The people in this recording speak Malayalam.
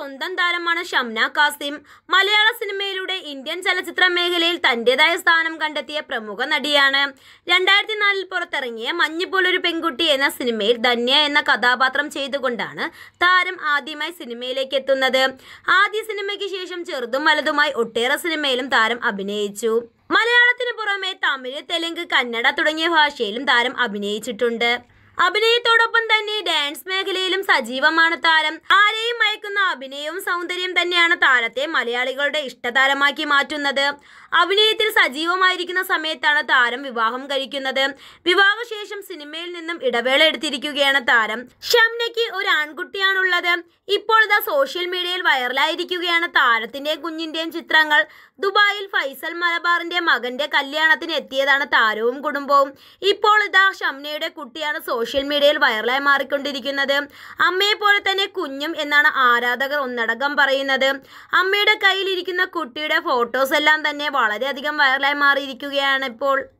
സ്വന്തം താരമാണ് ഷംന കാസിം മലയാള സിനിമയിലൂടെ ഇന്ത്യൻ ചലച്ചിത്ര മേഖലയിൽ തന്റേതായ സ്ഥാനം കണ്ടെത്തിയ പ്രമുഖ നടിയാണ് രണ്ടായിരത്തി നാലിൽ പുറത്തിറങ്ങിയ മഞ്ഞുപോലൊരു പെൺകുട്ടി എന്ന സിനിമയിൽ ധന്യ എന്ന കഥാപാത്രം ചെയ്തുകൊണ്ടാണ് താരം ആദ്യമായി സിനിമയിലേക്ക് എത്തുന്നത് ആദ്യ സിനിമയ്ക്ക് ശേഷം ചെറുതും വലുതുമായി ഒട്ടേറെ സിനിമയിലും താരം അഭിനയിച്ചു മലയാളത്തിന് പുറമെ തമിഴ് തെലുങ്ക് കന്നഡ തുടങ്ങിയ ഭാഷയിലും താരം അഭിനയിച്ചിട്ടുണ്ട് അഭിനയത്തോടൊപ്പം തന്നെ ഡാൻസ് മേഖലയിലും സജീവമാണ് താരം ആരെയും മയക്കുന്ന അഭിനയവും സൗന്ദര്യം തന്നെയാണ് താരത്തെ മലയാളികളുടെ ഇഷ്ടതാരമാക്കി മാറ്റുന്നത് അഭിനയത്തിൽ സജീവമായിരിക്കുന്ന സമയത്താണ് താരം വിവാഹം കഴിക്കുന്നത് വിവാഹശേഷം സിനിമയിൽ നിന്നും ഇടവേള എടുത്തിരിക്കുകയാണ് താരം ഷംനയ്ക്ക് ഒരു ആൺകുട്ടിയാണുള്ളത് ഇപ്പോൾ ഇതാ സോഷ്യൽ മീഡിയയിൽ വൈറലായിരിക്കുകയാണ് താരത്തിന്റെയും കുഞ്ഞിന്റെയും ചിത്രങ്ങൾ ദുബായിൽ ഫൈസൽ മലബാറിന്റെ മകന്റെ കല്യാണത്തിന് എത്തിയതാണ് താരവും കുടുംബവും ഇപ്പോൾ ഇതാ ഷംനയുടെ കുട്ടിയാണ് സോഷ്യൽ മീഡിയയിൽ വൈറലായി മാറിക്കൊണ്ടിരിക്കുന്നത് അമ്മയെ പോലെ തന്നെ കുഞ്ഞും എന്നാണ് ആരാധകർ ഒന്നടങ്കം പറയുന്നത് അമ്മയുടെ കയ്യിലിരിക്കുന്ന കുട്ടിയുടെ ഫോട്ടോസ് എല്ലാം തന്നെ വളരെയധികം വൈറലായി മാറിയിരിക്കുകയാണ് ഇപ്പോൾ